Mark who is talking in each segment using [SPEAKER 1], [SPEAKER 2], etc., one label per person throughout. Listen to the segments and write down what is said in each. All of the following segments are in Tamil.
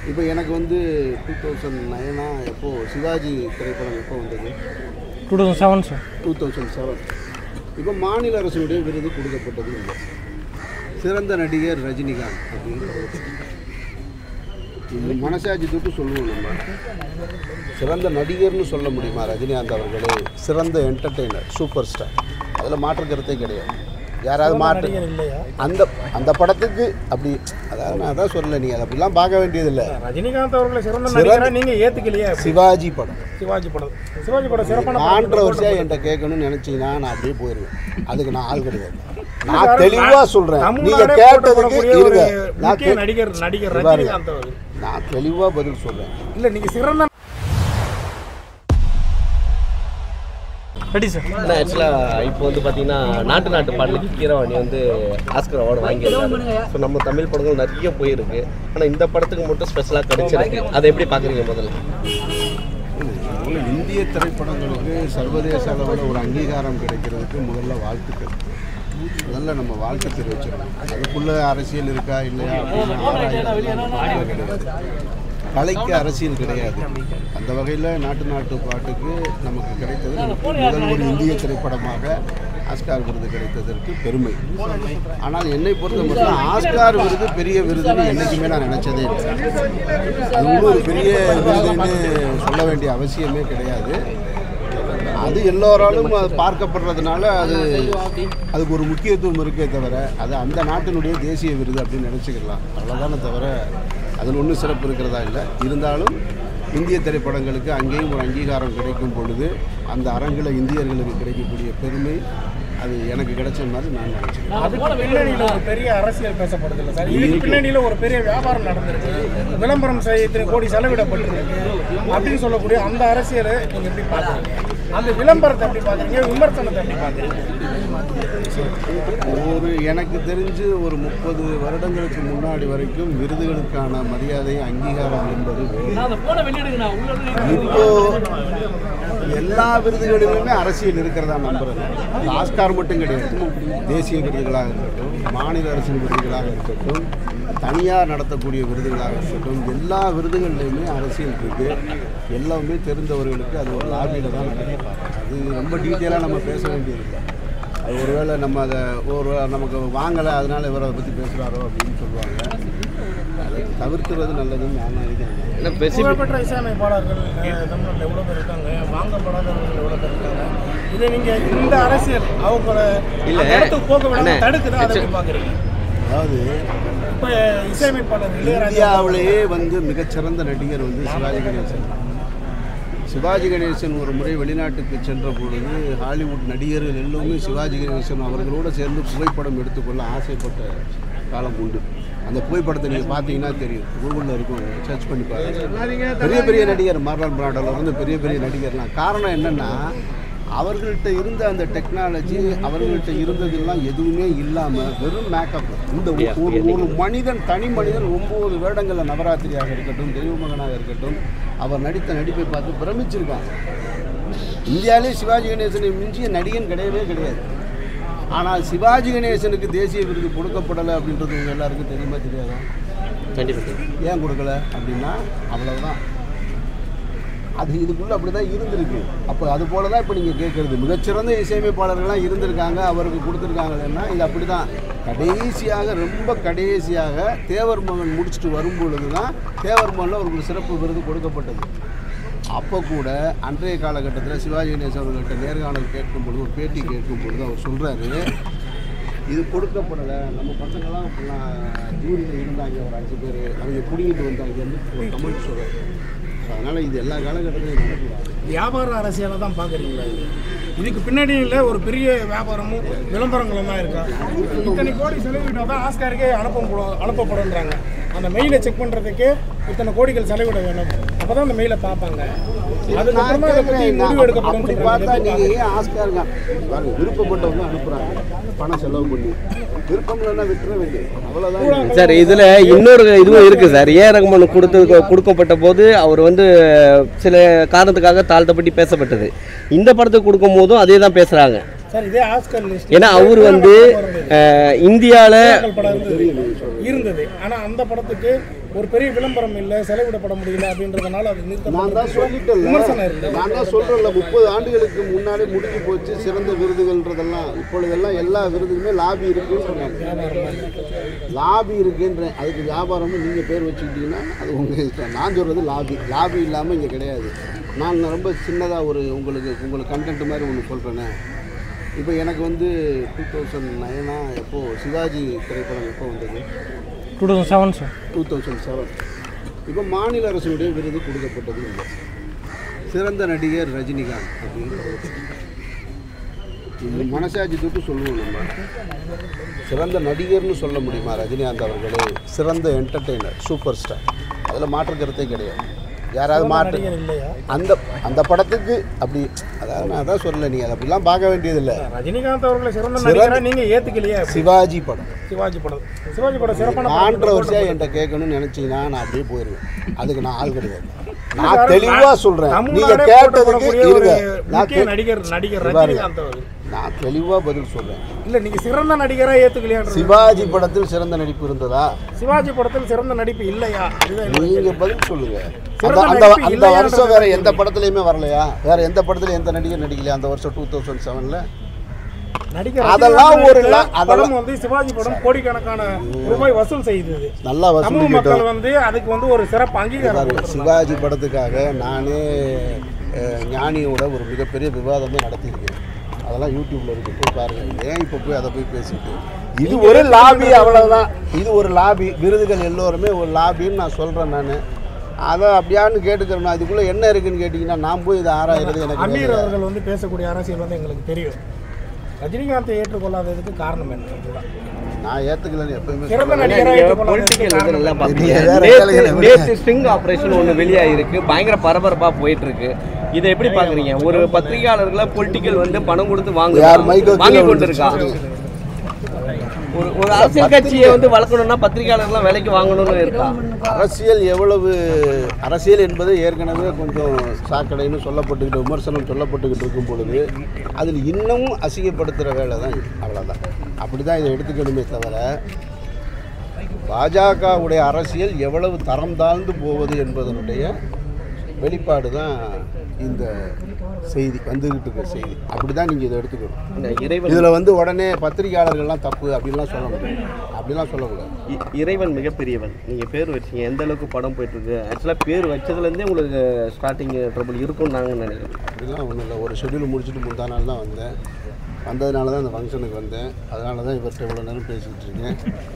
[SPEAKER 1] இப்போ எனக்கு வந்து டூ தௌசண்ட் நைனா எப்போ சிவாஜி திரைப்படம் எப்போ வந்தது
[SPEAKER 2] two thousand seven sir
[SPEAKER 1] two thousand seven இப்போ மாநில அரசுடைய விருது கொடுக்கப்பட்டது இல்லை சிறந்த நடிகர் ரஜினிகாந்த் அப்படிங்கிறது இது மனசாட்சி தொட்டு சொல்லுவோம் நம்ம சிறந்த நடிகர்னு சொல்ல முடியுமா ரஜினிகாந்த் அவர்களே சிறந்த என்டர்டெய்னர் சூப்பர் ஸ்டார் அதில் மாற்று கருத்தே கிடையாது யாராவது மாற்று
[SPEAKER 2] இல்லையா
[SPEAKER 1] அந்த அந்த படத்துக்கு அப்படி அதாவது நான் அதான் சொல்லலை நீ அதை அப்படிலாம் பார்க்க வேண்டியதில்லை
[SPEAKER 2] ரஜினிகாந்த் அவர்களை சிறந்த
[SPEAKER 1] சிறந்த-
[SPEAKER 2] நடிகரா நீங்க ஏத்துக்கலையா
[SPEAKER 1] சிவாஜி படம்
[SPEAKER 2] சிவாஜி படம் சிவாஜி படம் சிறப்பான
[SPEAKER 1] கான்ட்ரவர்சியாக என்கிட்ட கேட்கணும்னு நினச்சிங்கன்னா நான் அப்படியே போயிடுவேன் அதுக்கு நான் ஆள் கிடையாது நான் தெளிவாக சொல்கிறேன் நீங்கள்
[SPEAKER 2] தமிழ்நாடே
[SPEAKER 1] கேட்டதுக்கு
[SPEAKER 2] போற்றப்படக்கூடிய ஒரு
[SPEAKER 1] இருங்க நான்
[SPEAKER 2] முக்கிய
[SPEAKER 1] தெ-
[SPEAKER 2] நடிகர் நடிகர்
[SPEAKER 1] பாருங்க.
[SPEAKER 2] ரஜினிகாந்த் அவர்
[SPEAKER 1] நான் தெளிவாக பதில் சொல்கிறேன்
[SPEAKER 2] இல்ல நீங்க சிறந்த ரெடி சார்
[SPEAKER 3] ஆனால் ஆக்சுவலாக இப்போ வந்து பார்த்தீங்கன்னா நாட்டு நாட்டு பாடலுக்கு கீரவாணி வந்து ஆஸ்கர் அவார்டு வாங்கியிருக்காரு ஸோ நம்ம தமிழ் படங்கள் நிறைய போயிருக்கு ஆனால் இந்த படத்துக்கு மட்டும் ஸ்பெஷலாக கிடைச்சிருக்கு அதை எப்படி பார்க்குறீங்க முதல்ல
[SPEAKER 1] முதல்ல இந்திய திரைப்படங்களுக்கு சர்வதேச அளவில் ஒரு அங்கீகாரம் கிடைக்கிறதுக்கு முதல்ல வாழ்த்துக்கள் முதல்ல நம்ம வாழ்த்து தெரிவிச்சிடணும் அதுக்குள்ள அரசியல் இருக்கா இல்லையா அப்படின்னு ஆராயறதுலாம் கிடையாது கலைக்கு அரசியல் கிடையாது அந்த வகையில் நாட்டு நாட்டு பாட்டுக்கு நமக்கு கிடைத்தது நமக்கு முதல் ஒரு இந்திய திரைப்படமாக ஆஸ்கார் விருது கிடைத்ததற்கு பெருமை ஆனால் என்னை பொறுத்த மட்டும் ஆஸ்கார் விருது பெரிய விருதுன்னு என்றைக்குமே நான் நினச்சதே இல்லை அது ஒன்றும் ஒரு பெரிய விருதுன்னு சொல்ல வேண்டிய அவசியமே கிடையாது அது எல்லோராலும் அது பார்க்கப்படுறதுனால அது அதுக்கு ஒரு முக்கியத்துவம் இருக்கே தவிர அது அந்த நாட்டினுடைய தேசிய விருது அப்படின்னு நினச்சிக்கலாம் அவ்வளோதானே தவிர அதில் ஒன்றும் சிறப்பு இருக்கிறதா இல்லை இருந்தாலும் இந்திய திரைப்படங்களுக்கு அங்கேயும் ஒரு அங்கீகாரம் கிடைக்கும் பொழுது அந்த அரங்கில் இந்தியர்களுக்கு கிடைக்கக்கூடிய பெருமை அது எனக்கு கிடைச்ச மாதிரி நான் நினச்சிக்கிறேன்
[SPEAKER 2] அதுக்கு பின்னணியில ஒரு பெரிய அரசியல் பேசப்படுது இல்லை சார் இதுக்கு பின்னணியில ஒரு பெரிய வியாபாரம் நடந்திருக்கு விளம்பரம் செய்ய இத்தனை கோடி செலவிடப்பட்டிருக்கு அப்படின்னு சொல்லக்கூடிய அந்த அரசியலை நீங்க எப்படி பாக்குறீங்க அந்த விளம்பரத்தை எப்படி பாக்குறீங்க விமர்சனத்தை எப்படி பாக்குறீங்க
[SPEAKER 1] ஒரு எனக்கு தெரிஞ்சு ஒரு முப்பது வருடங்களுக்கு முன்னாடி வரைக்கும் விருதுகளுக்கான மரியாதை அங்கீகாரம் என்பது வேறு. இப்போ எல்லா விருதுகளிலுமே அரசியல் இருக்கிறதா நம்புறேன் அது ஆஸ்கார் மட்டும் கிடையாது தேசிய விருதுகளாக இருக்கட்டும் மாநில அரசின் விருதுகளாக இருக்கட்டும் தனியார் நடத்தக்கூடிய விருதுகளாக இருக்கட்டும் எல்லா விருதுகள்லையுமே அரசியல் இருக்கு எல்லாமே தெரிந்தவர்களுக்கு அது ஒரு லாபியில் தான் நடக்கும் அது ரொம்ப டீட்டெயிலாக நம்ம பேச வேண்டியதில்லை அது ஒருவேளை நம்ம அதை ஒரு நமக்கு வாங்கலை அதனால இவரை பற்றி பேசுகிறாரோ அப்படின்னு சொல்லுவாங்க அதை தவிர்க்கிறது நல்லதுன்னு நான் நினைக்கிறேன்
[SPEAKER 3] ஏன்னா ஸ்பெசிஃபிக்
[SPEAKER 2] புகழ்பெற்ற இசையமைப்பாளர்கள் அஹ், தமிழ்நாட்டில் எவ்வளோ பேர் இருக்காங்க வாங்கப்படாதவர்கள் எவ்வளோ பேர் இருக்காங்க இதை நீங்க இந்த அரசியல் அவங்கள
[SPEAKER 3] இல்ல.
[SPEAKER 2] அந்த இடத்துக்கு போக விடாம
[SPEAKER 3] அண்ணே,
[SPEAKER 2] தடுக்குதா அதை எப்படி பாக்குறீங்க
[SPEAKER 1] அதாவது
[SPEAKER 2] இப்போ இசையமைப்பாளர் இளையராஜா
[SPEAKER 1] இந்தியாவிலேயே வந்து மிகச்சிறந்த நடிகர் வந்து சிவாஜி கணேசன் சிவாஜி கணேசன் ஒரு முறை வெளிநாட்டுக்கு சென்ற பொழுது ஹாலிவுட் நடிகர்கள் எல்லோருமே சிவாஜி கணேசன் அவர்களோடு சேர்ந்து புகைப்படம் எடுத்துக்கொள்ள ஆசைப்பட்ட காலம் உண்டு அந்த புகைப்படத்தை நீங்கள் பார்த்தீங்கன்னா தெரியும் கூகுளில் இருக்கும் சர்ச் பண்ணி பாருங்க பெரிய பெரிய நடிகர் மார்லன் பிராண்டோல இருந்து பெரிய பெரிய நடிகர்லாம் காரணம் என்னென்னா அவர்கள்ட்ட இருந்த அந்த டெக்னாலஜி அவர்கள்ட்ட இருந்ததெல்லாம் எதுவுமே இல்லாமல் வெறும் மேக்கப் இந்த ஒரு- ஒரு ஒரு மனிதன் தனி மனிதன் ஒம்பது வேடங்களில் நவராத்திரியாக இருக்கட்டும் தெய்வமகனாக இருக்கட்டும் அவர் நடித்த நடிப்பை பார்த்து பிரமிச்சிருக்கான் இந்தியாவிலே சிவாஜி கணேசனை மிஞ்சிய நடிகன் கிடையவே கிடையாது ஆனால் சிவாஜி கணேசனுக்கு தேசிய விருது கொடுக்கப்படலை அப்படின்றது உங்கள் எல்லாருக்கும் தெரியுமா தெரியாதா
[SPEAKER 3] கண்டிப்பாக
[SPEAKER 1] ஏன் கொடுக்கல அப்படின்னா அவ்வளவுதான் அது இதுக்குள்ளே அப்படி தான் இருந்திருக்கு அப்போ அது போல தான் இப்போ நீங்கள் கேட்குறது மிகச்சிறந்த இசையமைப்பாளர்கள்லாம் இருந்திருக்காங்க அவருக்கு கொடுத்துருக்காங்கன்னா இது அப்படி தான் கடைசியாக ரொம்ப கடைசியாக தேவர் மகன் முடிச்சுட்டு வரும் பொழுது தான் தேவர் மகனில் அவருக்கு சிறப்பு விருது கொடுக்கப்பட்டது அப்போ கூட அன்றைய காலகட்டத்தில் சிவாஜி கணேசன் அவர்கள்ட்ட நேர்காணல் கேட்கும் பொழுது ஒரு பேட்டி கேட்கும் பொழுது அவர் சொல்கிறாரு இது கொடுக்கப்படலை நம்ம பசங்கள்லாம் இப்பெல்லாம் ஜூரியில் இருந்தாங்க ஒரு அஞ்சு பேர் அவங்க பிடிங்கிட்டு வந்தாங்கன்னு ஒரு கமெண்ட் சொல்கிறாரு அதனால் இது எல்லா காலகட்டத்திலையும் நடக்கலாம்
[SPEAKER 2] வியாபார அரசியலை தான் பார்க்குறீங்களா இது இதுக்கு பின்னாடியில் ஒரு பெரிய வியாபாரமும் விளம்பரங்களும் தான் இருக்கா இத்தனை கோடி செலவிட்டால் தான் ஆஸ்காருக்கே அனுப்ப அனுப்பப்படுன்றாங்க அந்த மெயிலை செக் பண்ணுறதுக்கு இத்தனை கோடிகள் செலவிட வேணும் அப்போ தான் அந்த மெயிலை பார்ப்பாங்க அதுக்கப்புறமா அதை பற்றி முடிவு எடுக்கப்படும்
[SPEAKER 1] அப்படி பார்த்தா நீங்கள் ஏன் ஆஸ்கார் பாருங்க விருப்பப்பட்டவங்க அனுப்புகிறாங்க பணம் செலவு பண்ணி விருப்பம் இல்லைன்னா விட்டுற வேண்டியது அவ்வளோதான்
[SPEAKER 3] சார் இதில் இன்னொரு இதுவும் இருக்குது சார் ஏ ரகுமான் கொடுத்து கொடுக்கப்பட்ட போது அவர் வந்து சில காரணத்துக்காக தாழ்த்தப்பட்டு பேசப்பட்டது இந்த படத்துக்கு கொடுக்கும் போதும் அதே தான் பேசுகிறாங்க
[SPEAKER 2] சார் இதே ஆஸ்கர் லிஸ்ட்
[SPEAKER 3] ஏன்னா அவர் வந்து அஹ், இந்தியால
[SPEAKER 2] படம் இருந்தது இருந்தது ஆனா அந்த படத்துக்கு ஒரு பெரிய விளம்பரம் இல்ல செலவிடப்பட முடியல அப்படின்றதுனால அது
[SPEAKER 1] நான் தான்
[SPEAKER 2] நிறுத்தப்பட்டு
[SPEAKER 1] சொல்லிட்டேன்ல
[SPEAKER 2] விமர்சனம் இருந்தது
[SPEAKER 1] நான் தான் சொல்றேன்ல முப்பது ஆண்டுகளுக்கு முன்னாடி முடிஞ்சு போச்சு சிறந்த விருதுகள்ன்றதெல்லாம் இப்பொழுதெல்லாம் எல்லா விருதுக்குமே லாபி இருக்குன்னு சொன்னாங்க லாபி இருக்குன்றேன் அதுக்கு வியாபாரமும் நீங்கள் பேர் வச்சுக்கிட்டீங்கன்னா அது உங்கள் இஷ்டம் நான் சொல்கிறது லாபி லாபி இல்லாமல் இங்கே கிடையாது நான் ரொம்ப சின்னதாக ஒரு உங்களுக்கு உங்களுக்கு கண்டென்ட் மாதிரி ஒன்று சொல்கிறேனே இப்போ எனக்கு வந்து டூ தௌசண்ட் நைனா எப்போது சிவாஜி திரைப்படம் எப்போ வந்தது
[SPEAKER 2] two thousand seven sir
[SPEAKER 1] two thousand seven இப்போ மாநில அரசுடைய விருது கொடுக்கப்பட்டது இல்லை சிறந்த நடிகர் ரஜினிகாந்த் அப்படின்னு இது மனசாட்சி தொட்டு சொல்லுவோம் நம்ம சிறந்த நடிகர்னு சொல்ல முடியுமா ரஜினிகாந்த் அவர்களே சிறந்த என்டர்டெய்னர் சூப்பர் ஸ்டார் அதில் மாற்று கருத்தே கிடையாது யாராவது மாற்று
[SPEAKER 2] நடிகர் இல்லையா
[SPEAKER 1] அந்த அந்த படத்துக்கு அப்படி அதாவது நான் அதான் சொல்லலை நீ அதை அப்படிலாம் பார்க்க வேண்டியதில்லை
[SPEAKER 2] ரஜினிகாந்த் அவர்களை சிறந்த நடிகரா நீங்க ஏத்துக்கலையா
[SPEAKER 1] சிவாஜி படம்
[SPEAKER 2] சிவாஜி படம் சிவாஜி படம் சிறப்பான
[SPEAKER 1] கான்ட்ரவர்சியாக என்கிட்ட கேட்கணும்னு நினச்சிங்கன்னா நான் அப்படியே போயிடுவேன் அதுக்கு நான் ஆள் கிடையாது நான் தெளிவாக சொல்கிறேன் நீங்கள்
[SPEAKER 2] தமிழ்நாடே
[SPEAKER 1] கேட்டதுக்கு
[SPEAKER 2] போற்றப்படக்கூடிய ஒரு
[SPEAKER 1] இருங்க நான்
[SPEAKER 2] முக்கிய
[SPEAKER 1] தெ-
[SPEAKER 2] நடிகர் நடிகர்
[SPEAKER 1] பாருங்க.
[SPEAKER 2] ரஜினிகாந்த் அவர்
[SPEAKER 1] நான் தெளிவாக பதில் சொல்கிறேன்
[SPEAKER 2] இல்ல நீங்க சிறந்த நடிகரா ஏத்துக்கலையான்றது
[SPEAKER 1] சிவாஜி படத்தில் சிறந்த நடிப்பு இருந்ததா
[SPEAKER 2] சிவாஜி படத்தில் சிறந்த நடிப்பு இல்லையா இதுதான் என்னோட
[SPEAKER 1] நீங்கள் பதில் சொல்லுங்க அந்த
[SPEAKER 2] சிறந்த
[SPEAKER 1] அந்த
[SPEAKER 2] நடிப்பு
[SPEAKER 1] அந்த
[SPEAKER 2] இல்லையான்றது
[SPEAKER 1] வருஷம் வேற எந்த படத்துலையுமே வரலையா வேற எந்த படத்துலையும் எந்த நடிகர் நடிக்கலையா அந்த வருஷம் டூ தௌசண்ட் செவனில்
[SPEAKER 2] நடிகர்
[SPEAKER 1] அதெல்லாம்
[SPEAKER 2] ரஜினிகாந்த்
[SPEAKER 1] ஒரு
[SPEAKER 2] நடித்த
[SPEAKER 1] லா- அதெல்லாம்
[SPEAKER 2] படம் வந்து சிவாஜி படம் கோடிக்கணக்கான ரூபாய் வசூல் செய்தது
[SPEAKER 1] நல்லா
[SPEAKER 2] தமிழ்
[SPEAKER 1] வசூலிக்கிட்டோம்
[SPEAKER 2] மக்கள் வந்து அதுக்கு வந்து ஒரு சிறப்பு அங்கீகாரம்
[SPEAKER 1] பாருங்க,
[SPEAKER 2] கொடுத்திருந்தாங்க.
[SPEAKER 1] சிவாஜி படத்துக்காக நானே அஹ், ஞானியோட ஒரு மிகப்பெரிய விவாதமே நடத்தியிருக்கேன் அதெல்லாம் யூடியூப்ல இருக்கு போய் பாருங்க ஏன் இப்போ போய் அதை போய் பேசிட்டு இது ஒரு லாபி அவ்வளவுதான் இது ஒரு லாபி விருதுகள் எல்லோருமே ஒரு லாபின்னு நான் சொல்றேன் நான் அதை அப்படியான்னு கேட்டுக்கிறேன் அதுக்குள்ள என்ன இருக்குன்னு கேட்டிங்கன்னா நான் போய் இதை ஆராயிறது எனக்கு
[SPEAKER 2] அமீர்
[SPEAKER 1] தெரியாது.
[SPEAKER 2] அவர்கள் வந்து பேசக்கூடிய அரசியல் வந்து எங்களுக்கு தெரியும் ரஜினிகாந்தை ஏற்றுக்கொள்ளாததுக்கு காரணம் என்ன இதுதான்.
[SPEAKER 1] நான் ஏத்துக்கலன்னு எப்பயுமே
[SPEAKER 2] சிறந்த
[SPEAKER 1] சொல்லுவேன்.
[SPEAKER 2] நடிகரா ஏற்றுக்கொள்ளாததுக்கு
[SPEAKER 3] பொலிட்டிக்கல்
[SPEAKER 2] காரணம்
[SPEAKER 3] இதெல்லாம்
[SPEAKER 2] என்ன?
[SPEAKER 3] பார்த்தீங்க
[SPEAKER 1] வேற
[SPEAKER 3] நேத்து
[SPEAKER 1] கலைகளை விட.
[SPEAKER 3] நேத்து ஸ்ட்ரிங் ஆபரேஷன் ஒன்று வெளியாயிருக்கு பயங்கர பரபரப்பா போயிட்டு இருக்கு இதை எப்படி பாக்குறீங்க ஒரு பத்திரிகையாளர்களை பொலிட்டிக்கல் வந்து பணம் கொடுத்து வாங்க
[SPEAKER 1] யார் மைக்கோ
[SPEAKER 3] வாங்கி
[SPEAKER 1] கீழே
[SPEAKER 3] கொண்டு இருக்கா ஒரு ஒரு அரசியல் கட்சியை வந்து வளர்க்கணும்னா பத்திரிகையாளர்லாம் விலைக்கு வாங்கணும்னு இருக்கா
[SPEAKER 1] அரசியல் எவ்வளவு அரசியல் என்பது ஏற்கனவே கொஞ்சம் சாக்கடைன்னு சொல்லப்பட்டுக்கிட்டு விமர்சனம் சொல்லப்பட்டுக்கிட்டு இருக்கும் பொழுது அதில் இன்னமும் அசிங்கப்படுத்துகிற வேலை தான் இது அவ்வளோதான் அப்படி தான் இதை எடுத்துக்கணுமே தவிர பாஜகவுடைய அரசியல் எவ்வளவு தரம் தாழ்ந்து போவது என்பதனுடைய வெளிப்பாடு தான் இந்த செய்தி வந்துக்கிட்டு இருக்க செய்தி அப்படி தான் நீங்கள் இதை எடுத்துக்கணும்
[SPEAKER 3] இந்த இறைவன்
[SPEAKER 1] இதில் வந்து உடனே பத்திரிகையாளர்கள்லாம் தப்பு அப்படின்லாம் சொல்ல முடியாது அப்படிலாம் சொல்லக்கூடாது
[SPEAKER 3] இ- இறைவன் மிகப்பெரியவன் நீங்க பேர் வச்சீங்க எந்த அளவுக்கு படம் போயிட்டு இருக்கு ஆக்சுவலாக பேர் வச்சதுலேருந்தே உங்களுக்கு ஸ்டார்டிங் ட்ரபிள் இருக்கும்னு நாங்கள் நினைக்கிறோம்
[SPEAKER 1] அப்படிலாம் ஒன்றும் இல்லை ஒரு ஷெட்யூல் முடிச்சுட்டு முந்தா நாள் தான் வந்தேன் வந்ததுனால தான் இந்த ஃபங்க்ஷனுக்கு வந்தேன் அதனால தான் இவர்கிட்ட இவ்வளோ நேரம் பேசிக்கிட்டு இருக்கேன்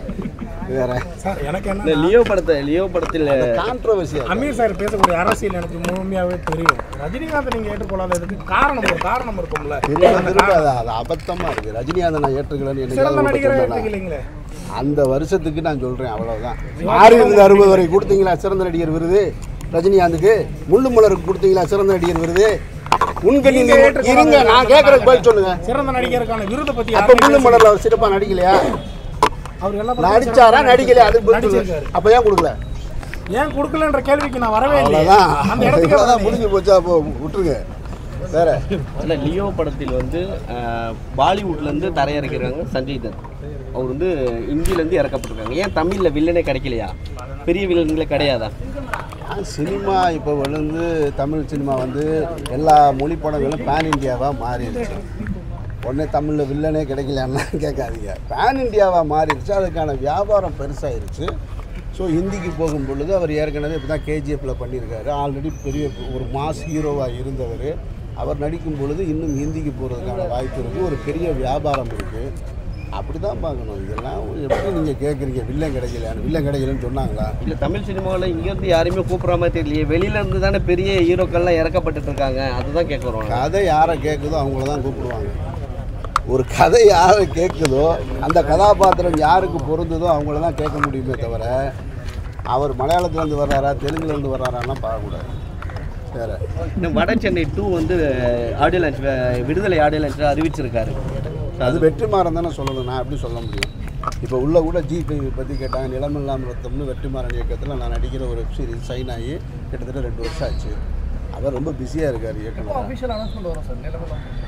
[SPEAKER 1] வேற
[SPEAKER 2] சார் எனக்கு
[SPEAKER 3] இந்த
[SPEAKER 2] என்ன
[SPEAKER 3] லியோ படத்தை லியோ படத்தில்
[SPEAKER 1] கான்ட்ரவர்சியாக
[SPEAKER 2] அமீர் சார் பேசக்கூடிய அரசியல் எனக்கு முழுமையாவே தெரியும் ரஜினிகாந்த் நீங்க ஏற்றுக்கொள்ளாததுக்கு காரணம் ஒரு காரணம் இருக்கும்ல
[SPEAKER 1] திரும்ப திரும்ப அது அது அபத்தமாக இருக்குது ரஜினிகாந்தை நான் ஏற்றுக்கலன்னு
[SPEAKER 2] சிறந்த
[SPEAKER 1] எனக்கு
[SPEAKER 2] நடிகரை
[SPEAKER 1] சொன்னேனா?
[SPEAKER 2] ஏற்றுக்கலைங்களே
[SPEAKER 1] அந்த வருஷத்துக்கு நான் சொல்கிறேன் அவ்வளவுதான் ஆறு இருந்து அறுபது வரை கொடுத்தீங்களா சிறந்த நடிகர் விருது ரஜினிகாந்துக்கு முள்ளு மலருக்கு கொடுத்தீங்களா சிறந்த நடிகர் விருது உண்கணி
[SPEAKER 2] நீங்க ஏற்றுக்கொள்ளாத
[SPEAKER 1] இருங்க நான் கேட்குறதுக்கு பதில் சொல்லுங்க
[SPEAKER 2] சிறந்த நடிகருக்கான விருதை பத்தி
[SPEAKER 1] அப்போ முள்ளு மலரில் அவர் சிறப்பாக நடிக்கலையா
[SPEAKER 2] அவர் எல்லாம்
[SPEAKER 1] நடிச்சாரா நடிக்கலையா அதுக்கு பதில் சொல்லுங்க
[SPEAKER 2] நடிச்சிருக்காரு.
[SPEAKER 1] அப்போ ஏன் கொடுக்கல
[SPEAKER 2] ஏன் கொடுக்கலன்ற கேள்விக்கு நான் வரவே இல்லை
[SPEAKER 1] அவ்வளோதான்
[SPEAKER 2] அந்த இடத்துக்கு
[SPEAKER 1] அவ்வளோதான்
[SPEAKER 2] வரலையே.
[SPEAKER 1] முடிஞ்சு போச்சா அப்போ விட்டுருங்க வேற
[SPEAKER 3] ஆனால் லியோ படத்தில் வந்து அஹ், பாலிவுட்லேருந்து தரையிறக்கிறாங்க சஞ்சய் தத் அவர் வந்து இந்தியிலேருந்து இறக்கப்பட்டிருக்காங்க ஏன் தமிழில் வில்லனே கிடைக்கலையா பெரிய வில்லன்களே கிடையாதா
[SPEAKER 1] ஆ, சினிமா இப்போ விழுந்து தமிழ் சினிமா வந்து எல்லா மொழி படங்களும் பேன் இந்தியாவாக மாறிடுச்சு உடனே தமிழில் வில்லனே கிடைக்கலன்னா கேட்காதீங்க பேன் இந்தியாவாக மாறிடுச்சு அதுக்கான வியாபாரம் பெருசாயிருச்சு ஸோ ஹிந்திக்கு போகும் பொழுது அவர் ஏற்கனவே இப்போ தான் கேஜிஎஃப்பில் பண்ணியிருக்காரு ஆல்ரெடி பெரிய ஒரு மாஸ் ஹீரோவாக இருந்தவர் அவர் நடிக்கும் பொழுது இன்னும் ஹிந்திக்கு போகிறதுக்கான வாய்ப்பு இருக்குது ஒரு பெரிய வியாபாரம் இருக்குது அப்படி தான் பார்க்கணும் இதெல்லாம் எப்படி நீங்கள் கேட்குறீங்க வில்லன் கிடைக்கலையான்னு வில்லன் கிடைக்கலன்னு சொன்னாங்களா
[SPEAKER 3] இல்லை தமிழ் சினிமாவில் இங்கேருந்து யாரையுமே கூப்பிட்ற மாதிரி தெரியலையே வெளியில இருந்து தானே பெரிய ஹீரோக்கள்லாம் இறக்கப்பட்டுட்டு இருக்காங்க அதுதான் கேட்குறோம்
[SPEAKER 1] கதை யாரை கேட்குதோ அவங்கள தான் கூப்பிடுவாங்க ஒரு கதை யாரை கேட்குதோ அந்த கதாபாத்திரம் யாருக்கு பொருந்துதோ அவங்கள தான் கேட்க முடியுமே தவிர அவர் மலையாளத்துலேருந்து வர்றாரா தெலுங்குலேருந்து வர்றாரான்னா பார்க்கக்கூடாது வேற
[SPEAKER 3] இந்த வட சென்னை டூ வந்து audio launch Viduthalai audio launch அறிவிச்சிருக்காரு
[SPEAKER 1] அது வெற்றிமாறன் தானே சொல்லணும் நான் எப்படி சொல்ல முடியும் இப்போ உள்ள கூட ஜி பற்றி கேட்டாங்க நிலமில்லாமல் ரத்தம்னு வெற்றிமாறன் இயக்கத்தில் நான் நடிக்கிற ஒரு வெப் சீரிஸ் சைன் ஆகி கிட்டத்தட்ட ரெண்டு வருஷம் ஆச்சு அவர் ரொம்ப பிஸியாக இருக்கார் இயக்குனர்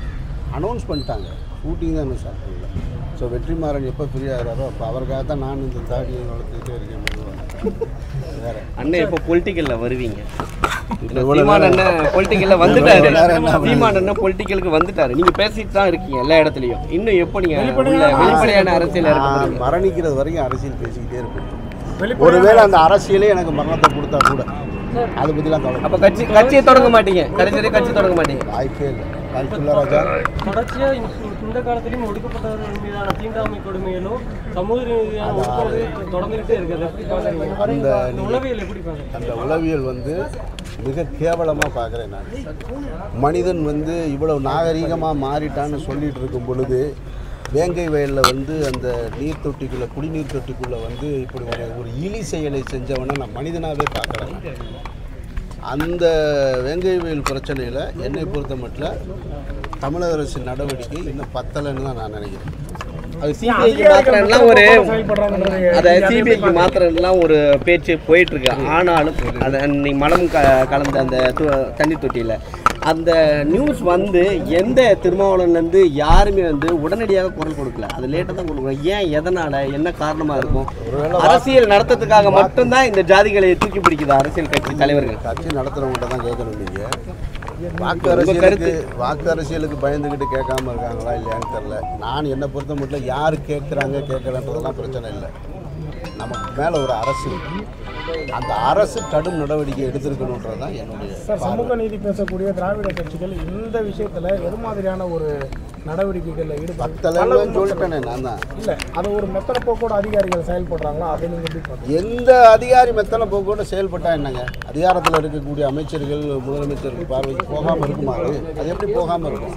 [SPEAKER 1] அனௌன்ஸ் பண்ணிட்டாங்க ஷூட்டிங் தான் இன்னும் ஸ்டார்ட் பண்ணல ஸோ வெற்றிமாறன் எப்போ ஃப்ரீ ஆகிறாரோ அப்போ அவருக்காக தான் நான் இந்த தாடியை வளர்த்துக்கிட்டே இருக்கேன் மெதுவாக வேறு
[SPEAKER 3] அண்ணன் எப்போ பொலிட்டிக்கல்ல வருவீங்க இந்த
[SPEAKER 1] இவ்வளவு
[SPEAKER 3] சீமான்
[SPEAKER 1] நேரம்
[SPEAKER 3] அண்ணன் பொலிட்டிக்கல்ல வந்துட்டாரு
[SPEAKER 1] இவ்வளவு நேரம் என்ன பண்ணீங்க?
[SPEAKER 3] சீமான் அண்ணன் பொலிட்டிக்கலுக்கு வந்துட்டாரு நீங்க பேசிட்டு தான் இருக்கீங்க எல்லா இடத்துலயும் இன்னும் எப்போ நீங்க
[SPEAKER 2] வெளிப்படையான
[SPEAKER 3] உள்ள வெளிப்படையான அரசியல் இருக்க
[SPEAKER 1] நான்
[SPEAKER 3] போறீங்க
[SPEAKER 1] மரணிக்கிறது வரைக்கும் அரசியல் பேசிக்கிட்டே இருப்பேன்
[SPEAKER 2] வெளிப்படையான
[SPEAKER 1] ஒருவேளை அந்த அரசியலே எனக்கு மரணத்தை கொடுத்தா கூட அதை பற்றிலாம் கவலை
[SPEAKER 3] அப்ப கட்சி கட்சியை தொடங்க மாட்டீங்க கடைசி வரைக்கும் கட்சி தொடங்க மாட்டீங்க
[SPEAKER 1] வாய்ப்பே இல்லை வாய்ப்புள்ள ராஜா
[SPEAKER 4] தொடர்ச்சியா இந்த- இந்த காலத்திலும் ஒடுக்கப்பட்டவர்கள் மீதான தீண்டாமை கொடுமைகளும் சமூக ரீதியான ஒடுக்குமுறை தொடர்ந்துகிட்டே இருக்குது எப்படி பாக்குறீங்க
[SPEAKER 1] அந்த
[SPEAKER 4] இந்த உளவியல் எப்படி பாக்குறீங்க
[SPEAKER 1] அந்த உளவியல் வந்து மிக கேவலமாக பார்க்குறேன் நான் மனிதன் வந்து இவ்வளவு நாகரீகமாக மாறிட்டான்னு சொல்லிட்டு இருக்கும் பொழுது வேங்கை வயலில் வந்து அந்த நீர் தொட்டிக்குள்ளே குடிநீர் தொட்டிக்குள்ளே வந்து இப்படி ஒரு ஒரு இழி செயலை செஞ்சவனை நான் மனிதனாகவே பார்க்கல நான். அந்த வேங்கை வயல் பிரச்சனையில் என்னை பொறுத்த மட்டும் தமிழக அரசின் நடவடிக்கை இன்னும் பத்தலைன்னு தான் நான் நினைக்கிறேன்
[SPEAKER 3] அது சிபிஐக்கு மாத்திரம்லாம் ஒரு
[SPEAKER 2] செயல்படுறாங்கன்றது
[SPEAKER 3] அதை சிபிஐக்கு மாத்திரம்லாம் ஒரு பேச்சு போயிட்டு இருக்கு ஆனாலும் அந்த நீ மலம் க கலந்த அந்த து- தண்ணி தொட்டியில் அந்த நியூஸ் வந்து எந்த திருமாவளவன்லேருந்து யாருமே வந்து உடனடியாக குரல் கொடுக்கல அது லேட்டாக தான் கொடுக்குறோம் ஏன் எதனால் என்ன காரணமாக இருக்கும் அரசியல் நடத்துறதுக்காக மட்டும்தான் இந்த ஜாதிகளை தூக்கி பிடிக்குது அரசியல் கட்சி தலைவர்கள்
[SPEAKER 1] கட்சி நடத்துகிறவங்கள்ட்ட தான் கேட்கணும் நீங்கள் வாக்கு
[SPEAKER 3] உங்க
[SPEAKER 1] அரசியலுக்கு
[SPEAKER 3] கருத்து?
[SPEAKER 1] வாக்கு அரசியலுக்கு பயந்துக்கிட்டு கேட்காம இருக்காங்களா இல்லையான்னு தெரில நான் என்னை பொறுத்த மட்டும் யார் கேட்குறாங்க கேட்கலன்றதெல்லாம் பிரச்சனை இல்லை நமக்கு மேலே ஒரு அரசு இருக்கு. அந்த அரசு கடும் நடவடிக்கை எடுத்திருக்கணுன்றது தான் என்னுடைய
[SPEAKER 2] சார் சமூக நீதி பேசக்கூடிய திராவிட கட்சிகள் இந்த விஷயத்துல எது மாதிரியான ஒரு நடவடிக்கைகளில் ஈடுபட்டு
[SPEAKER 1] பத்தலைன்னு சொல்லிட்டேனே நான் தான்
[SPEAKER 2] இல்ல அது ஒரு மெத்தன போக்கோட அதிகாரிகள் செயல்படுறாங்களா அதை நீங்க எப்படி பாக்குறீங்க
[SPEAKER 1] எந்த அதிகாரி மெத்தனை போக்கோட செயல்பட்டா என்னங்க அதிகாரத்தில் இருக்கக்கூடிய அமைச்சர்கள் முதலமைச்சர்கள் பார்வைக்கு போகாமல் இருக்குமா அது அது எப்படி போகாமல் இருக்கும்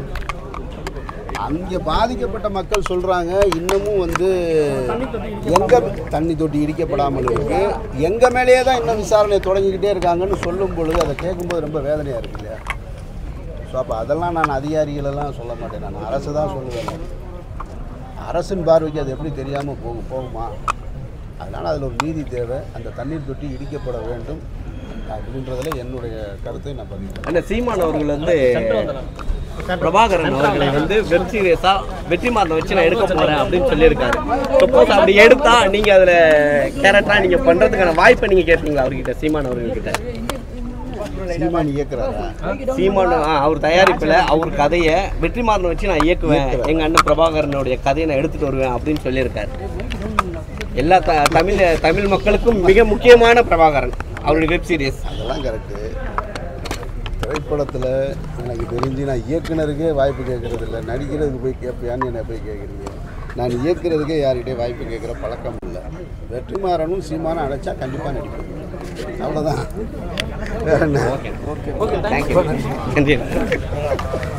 [SPEAKER 1] அங்கே பாதிக்கப்பட்ட மக்கள் சொல்கிறாங்க இன்னமும் வந்து எங்க தண்ணி தொட்டி இடிக்கப்படாமல் இருக்கு எங்க மேலேயே தான் இன்னும் விசாரணை தொடங்கிக்கிட்டே இருக்காங்கன்னு சொல்லும் பொழுது அதை கேட்கும்போது ரொம்ப வேதனையாக இருக்கு இல்லையா ஸோ அப்போ அதெல்லாம் நான் அதிகாரிகளெல்லாம் சொல்ல மாட்டேன் நான் அரசு தான் சொல்லுவேன் அரசின் பார்வைக்கு அது எப்படி தெரியாமல் போகும் போகுமா அதனால் அதில் ஒரு நீதி தேவை அந்த தண்ணீர் தொட்டி இடிக்கப்பட வேண்டும் அப்படின்றதுல என்னுடைய கருத்தை நான் பதிவு
[SPEAKER 3] அந்த சீமான் அவர்கள் வந்து பிரபாகரன் அவர்களை வந்து வெப் சீரியஸா வெற்றிமாறனை வச்சு நான் எடுக்க போறேன் அப்படின்னு சொல்லியிருக்காரு சப்போஸ் அப்படி எடுத்தா நீங்க அதுல கேரக்டரா நீங்க பண்றதுக்கான வாய்ப்பை நீங்க கேட்டீங்களா அவர்கிட்ட சீமான் அவர்கள்கிட்ட
[SPEAKER 1] சீமான் இயக்குறாரா
[SPEAKER 3] சீமான் ஆ, அவர் தயாரிப்புல அவர் கதையை வெற்றிமாறனை வச்சு நான் இயக்குவேன் எங்க அண்ணன் பிரபாகரனுடைய கதையை நான் எடுத்துட்டு வருவேன் அப்படின்னு சொல்லியிருக்காரு எல்லா த தமிழ் தமிழ் மக்களுக்கும் மிக முக்கியமான பிரபாகரன் அவருடைய வெப் சீரிஸ்
[SPEAKER 1] அதெல்லாம் கரெக்டு திரைப்படத்தில் எனக்கு தெரிஞ்சு நான் இயக்குனருக்கே வாய்ப்பு கேட்கறது இல்லை நடிக்கிறதுக்கு போய் கேட்பியான்னு என்னை போய் கேட்குறீங்க நான் இயக்குறதுக்கே யார்கிட்டயும் வாய்ப்பு கேட்குற பழக்கம் இல்லை வெற்றிமாறனும் சீமானும் அழைச்சா கண்டிப்பாக நடிப்பேன் அவ்வளோதான் வேற என்ன
[SPEAKER 3] தேங்க்யூ நன்றி